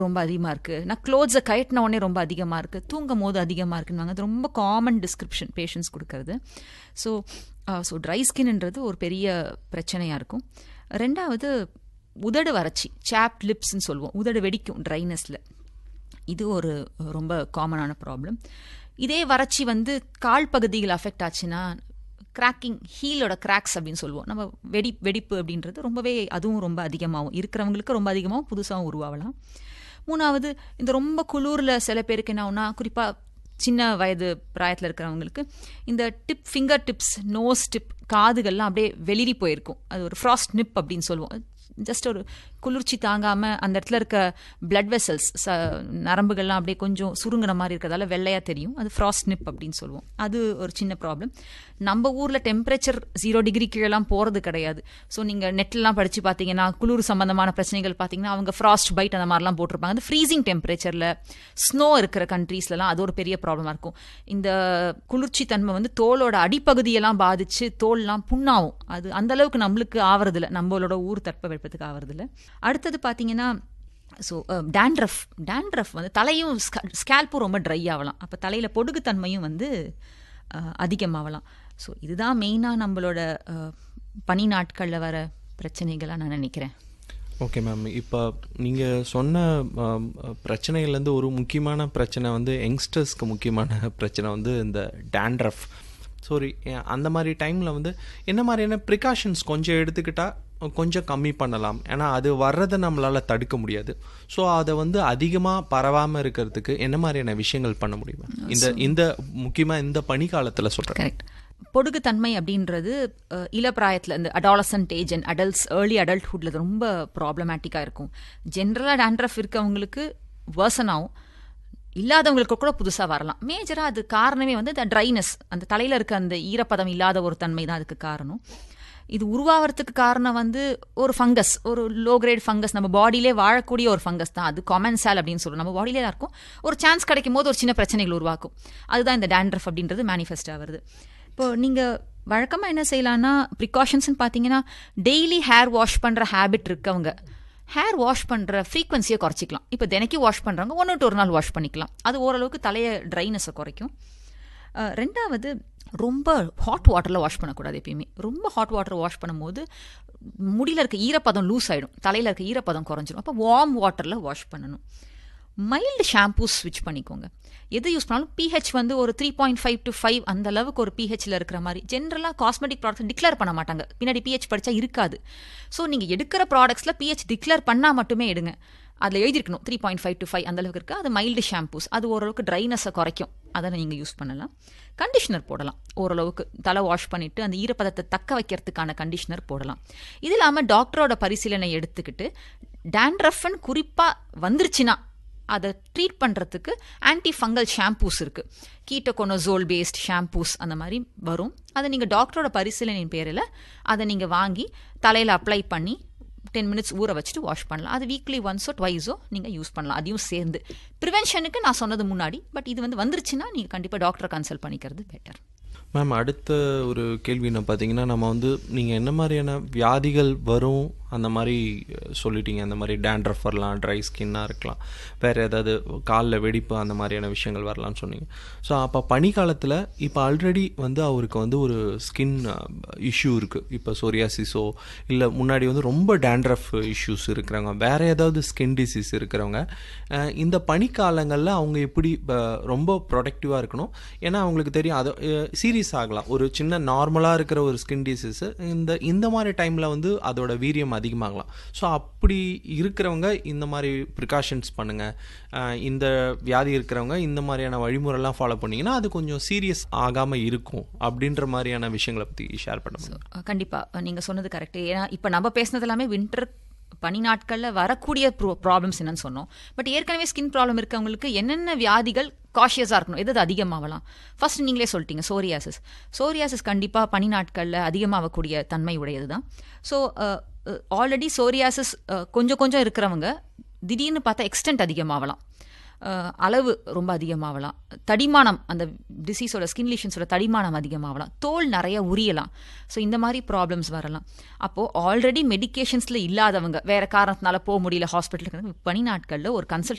ரொம்ப அதிகமாக இருக்குது நான் க்ளோத்ஸை கயட்டின உடனே ரொம்ப அதிகமாக இருக்குது தூங்கும் போது அதிகமாக இருக்குன்னு அது ரொம்ப காமன் டிஸ்கிரிப்ஷன் பேஷண்ட்ஸ் கொடுக்கறது ஸோ ஸோ ட்ரை ஸ்கின்ன்றது ஒரு பெரிய பிரச்சனையாக இருக்கும் ரெண்டாவது உதடு வறட்சி சாப் லிப்ஸ்ன்னு சொல்லுவோம் உதடு வெடிக்கும் ட்ரைனஸில் இது ஒரு ரொம்ப காமனான ப்ராப்ளம் இதே வறட்சி வந்து கால் பகுதிகள் அஃபெக்ட் ஆச்சுன்னா கிராக்கிங் ஹீலோட கிராக்ஸ் அப்படின்னு சொல்லுவோம் நம்ம வெடி வெடிப்பு அப்படின்றது ரொம்பவே அதுவும் ரொம்ப அதிகமாகும் இருக்கிறவங்களுக்கு ரொம்ப அதிகமாகவும் புதுசாகவும் உருவாகலாம் மூணாவது இந்த ரொம்ப குளூரில் சில பேருக்கு என்ன ஆகுனா குறிப்பாக சின்ன வயது பிராயத்தில் இருக்கிறவங்களுக்கு இந்த tip finger tips nose tip காதுகள்லாம் அப்படியே வெளிரி போயிருக்கும் அது ஒரு ஃப்ராஸ்ட் நிப் அப்படின்னு சொல்லுவோம் ஜஸ்ட் ஒரு குளிர்ச்சி தாங்காமல் அந்த இடத்துல இருக்க பிளட் வெசல்ஸ் ச நரம்புகள்லாம் அப்படியே கொஞ்சம் சுருங்கின மாதிரி இருக்கிறதால வெள்ளையாக தெரியும் அது ஃப்ராஸ்ட் நிப் அப்படின்னு சொல்லுவோம் அது ஒரு சின்ன ப்ராப்ளம் நம்ம ஊரில் டெம்பரேச்சர் ஜீரோ டிகிரி கீழெல்லாம் போகிறது கிடையாது ஸோ நீங்கள் நெட்லாம் படித்து பார்த்தீங்கன்னா குளிர் சம்மந்தமான பிரச்சனைகள் பார்த்தீங்கன்னா அவங்க ஃப்ராஸ்ட் பைட் அந்த மாதிரிலாம் போட்டிருப்பாங்க அது ஃப்ரீசிங் டெம்பரேச்சரில் ஸ்னோ இருக்கிற கண்ட்ரீஸ்லலாம் அது ஒரு பெரிய ப்ராப்ளமாக இருக்கும் இந்த குளிர்ச்சி தன்மை வந்து தோலோட அடிப்பகுதியெல்லாம் பாதித்து தோல்லாம் புண்ணாகும் அது அந்த அளவுக்கு நம்மளுக்கு ஆவறதில்ல நம்மளோட ஊர் தட்பவெப்பத்துக்கு ஆவறதில்ல அடுத்தது பார்த்தீங்கன்னா ஸோ டேண்ட்ரஃப் டேண்ட்ரஃப் வந்து தலையும் ஸ்கேல்ப்பும் ரொம்ப ட்ரை ஆகலாம் அப்போ தலையில் பொடுகுத்தன்மையும் வந்து அதிகமாகலாம் ஸோ இதுதான் மெயினாக நம்மளோட பனி நாட்களில் வர பிரச்சனைகளாக நான் நினைக்கிறேன் ஓகே மேம் இப்போ நீங்கள் சொன்ன பிரச்சனைகள்லேருந்து ஒரு முக்கியமான பிரச்சனை வந்து யங்ஸ்டர்ஸ்க்கு முக்கியமான பிரச்சனை வந்து இந்த டேண்ட்ரஃப் சாரி அந்த மாதிரி டைமில் வந்து என்ன மாதிரியான ப்ரிகாஷன்ஸ் கொஞ்சம் எடுத்துக்கிட்டால் கொஞ்சம் கம்மி பண்ணலாம் ஏன்னா அது வர்றதை நம்மளால் தடுக்க முடியாது ஸோ அதை வந்து அதிகமாக பரவாமல் இருக்கிறதுக்கு என்ன மாதிரியான விஷயங்கள் பண்ண முடியும் இந்த இந்த முக்கியமாக இந்த பனிக்காலத்தில் சொல்கிறேன் கரெக்ட் பொடுகுத்தன்மை அப்படின்றது இளப்பிராயத்தில் இந்த adolescent age and adults early அடல்ட்ஹுட்டில் ரொம்ப ப்ராப்ளமேட்டிக்காக இருக்கும் ஜென்ரலாக டேண்ட்ரஃப் இருக்கவங்களுக்கு வேர்சன் ஆகும் இல்லாதவங்களுக்கு கூட புதுசாக வரலாம் மேஜராக அது காரணமே வந்து இந்த ட்ரைனஸ் அந்த தலையில் இருக்க அந்த ஈரப்பதம் இல்லாத ஒரு தன்மை தான் அதுக்கு காரணம் இது உருவாகிறதுக்கு காரணம் வந்து ஒரு ஃபங்கஸ் ஒரு லோ கிரேட் ஃபங்கஸ் நம்ம பாடியிலே வாழக்கூடிய ஒரு ஃபங்கஸ் தான் அது காமன் சேல் அப்படின்னு சொல்லுவோம் நம்ம பாடியிலே தான் இருக்கும் ஒரு சான்ஸ் கிடைக்கும் போது ஒரு சின்ன பிரச்சனைகள் உருவாக்கும் அதுதான் இந்த டேண்ட்ரஃப் அப்படின்றது மேனிஃபெஸ்ட் ஆகுது இப்போ நீங்கள் வழக்கமாக என்ன செய்யலாம்னா ப்ரிகாஷன்ஸ்னு பார்த்தீங்கன்னா டெய்லி ஹேர் வாஷ் பண்ணுற ஹேபிட் இருக்கவங்க ஹேர் வாஷ் பண்ணுற ஃப்ரீக்வன்சியை குறைச்சிக்கலாம் இப்போ தினைக்கும் வாஷ் பண்ணுறவங்க ஒன்று டு ஒரு நாள் வாஷ் பண்ணிக்கலாம் அது ஓரளவுக்கு தலையை ட்ரைனஸை குறைக்கும் ரெண்டாவது ரொம்ப ஹாட் வாட்டரில் வாஷ் பண்ணக்கூடாது எப்பயுமே ரொம்ப ஹாட் வாட்டர் வாஷ் பண்ணும்போது முடியில் இருக்க ஈரப்பதம் லூஸ் ஆகிடும் தலையில் இருக்க ஈரப்பதம் குறைஞ்சிடும் அப்போ வார்ம் வாட்டரில் வாஷ் பண்ணணும் மைல்டு ஷாம்பூஸ் ஸ்விட்ச் பண்ணிக்கோங்க எது யூஸ் பண்ணாலும் பிஹெச் வந்து ஒரு three point five to five அந்த அளவுக்கு ஒரு பிஹெச்சில் இருக்கிற மாதிரி ஜென்ரலாக காஸ்மெட்டிக் ப்ராடக்ட்ஸ் டிக்ளேர் பண்ண மாட்டாங்க பின்னாடி பிஹெச் படித்தா இருக்காது ஸோ நீங்கள் எடுக்கிற ப்ராடக்ட்ஸில் பிஹெச் டிக்ளேர் பண்ணால் மட்டுமே எடுங்க அதில் எழுதிருக்கணும் three point five to five அந்த அளவுக்கு இருக்குது அது மைல்டு ஷாம்பூஸ் அது ஓரளவுக்கு ட்ரைனஸை குறைக்கும் அதை நீங்கள் யூஸ் பண்ணலாம் கண்டிஷனர் போடலாம் ஓரளவுக்கு தலை வாஷ் பண்ணிவிட்டு அந்த ஈரப்பதத்தை தக்க வைக்கிறதுக்கான கண்டிஷனர் போடலாம் இது இல்லாமல் டாக்டரோட பரிசீலனை எடுத்துக்கிட்டு டேண்ட்ரஃப்னு குறிப்பாக வந்துருச்சுன்னா அதை ட்ரீட் பண்ணுறதுக்கு ஆன்டி ஃபங்கல் ஷாம்பூஸ் இருக்குது கீட்டோகோனோசோல் பேஸ்ட் ஷாம்பூஸ் அந்த மாதிரி வரும் அதை நீங்கள் டாக்டரோட பரிசீலனையின் பேரில் அதை நீங்கள் வாங்கி தலையில் அப்ளை பண்ணி டென் மினிட்ஸ் ஊற வச்சுட்டு வாஷ் பண்ணலாம் அது வீக்லி ஒன்ஸோ ட்வைஸோ நீங்கள் யூஸ் பண்ணலாம் அதையும் சேர்ந்து ப்ரிவென்ஷனுக்கு நான் சொன்னது முன்னாடி பட் இது வந்து வந்துருச்சுன்னா நீங்கள் கண்டிப்பாக டாக்டரை கன்சல்ட் பண்ணிக்கிறது பெட்டர் மேம் அடுத்த ஒரு கேள்வி என்ன பார்த்தீங்கன்னா நம்ம வந்து நீங்கள் என்ன மாதிரியான வியாதிகள் வரும் அந்த மாதிரி சொல்லிட்டீங்க அந்த மாதிரி டேண்ட்ரஃப் வரலாம் ட்ரை ஸ்கின்னாக இருக்கலாம் வேறு ஏதாவது காலில் வெடிப்பு அந்த மாதிரியான விஷயங்கள் வரலாம்னு சொன்னீங்க ஸோ அப்போ பனிக்காலத்தில் இப்போ ஆல்ரெடி வந்து அவருக்கு வந்து ஒரு ஸ்கின் இஷ்யூ இருக்குது இப்போ சோரியாசிஸோ இல்லை முன்னாடி வந்து ரொம்ப டேண்ட்ரஃப் இஷ்யூஸ் இருக்கிறவங்க வேறு ஏதாவது ஸ்கின் டிசீஸ் இருக்கிறவங்க இந்த பனிக்காலங்களில் அவங்க எப்படி ரொம்ப ப்ரொடக்டிவாக இருக்கணும் ஏன்னா அவங்களுக்கு தெரியும் அதை சீரியஸ் ஆகலாம் ஒரு சின்ன நார்மலாக இருக்கிற ஒரு ஸ்கின் டிசீஸு இந்த இந்த மாதிரி டைமில் வந்து அதோட வீரியம் அதிகமாகலாம் ஸோ அப்படி இருக்கிறவங்க இந்த மாதிரி ப்ரிகாஷன்ஸ் பண்ணுங்கள் இந்த வியாதி இருக்கிறவங்க இந்த மாதிரியான வழிமுறைலாம் ஃபாலோ பண்ணிங்கன்னா அது கொஞ்சம் சீரியஸ் ஆகாமல் இருக்கும் அப்படின்ற மாதிரியான விஷயங்களை பற்றி ஷேர் பண்ணுங்க கண்டிப்பாக நீங்கள் சொன்னது கரெக்டு ஏன்னா இப்போ நம்ம பேசுனது எல்லாமே வின்டர் பனி நாட்களில் வரக்கூடிய ப்ராப்ளம்ஸ் என்னன்னு சொன்னோம் பட் ஏற்கனவே ஸ்கின் ப்ராப்ளம் இருக்கவங்களுக்கு என்னென்ன வியாதிகள் காஷியஸாக இருக்கணும் எது அதிகமாகலாம் ஃபர்ஸ்ட் நீங்களே சொல்லிட்டீங்க சோரியாசிஸ் சோரியாசிஸ் கண்டிப்பாக பனி நாட்களில் அதிகமாகக்கூடிய தன்மை உடையது தான் ஸோ ஆல்ரெடி சோரியாசிஸ் கொஞ்சம் கொஞ்சம் இருக்கிறவங்க திடீர்னு பார்த்தா எக்ஸ்டென்ட் அதிகமாகலாம் அஹ், அளவு ரொம்ப அதிகமாகலாம் தடிமானம் அந்த டிசீஸோட ஸ்கின் லீஷன்ஸோட தடிமானம் அதிகமாகலாம் தோல் நிறைய உரியலாம் ஸோ இந்த மாதிரி ப்ராப்ளம்ஸ் வரலாம் அப்போது ஆல்ரெடி மெடிகேஷன்ஸில் இல்லாதவங்க வேற காரணத்தினால போக முடியல ஹாஸ்பிட்டலுக்கு பனி நாட்களில் ஒரு கன்சல்ட்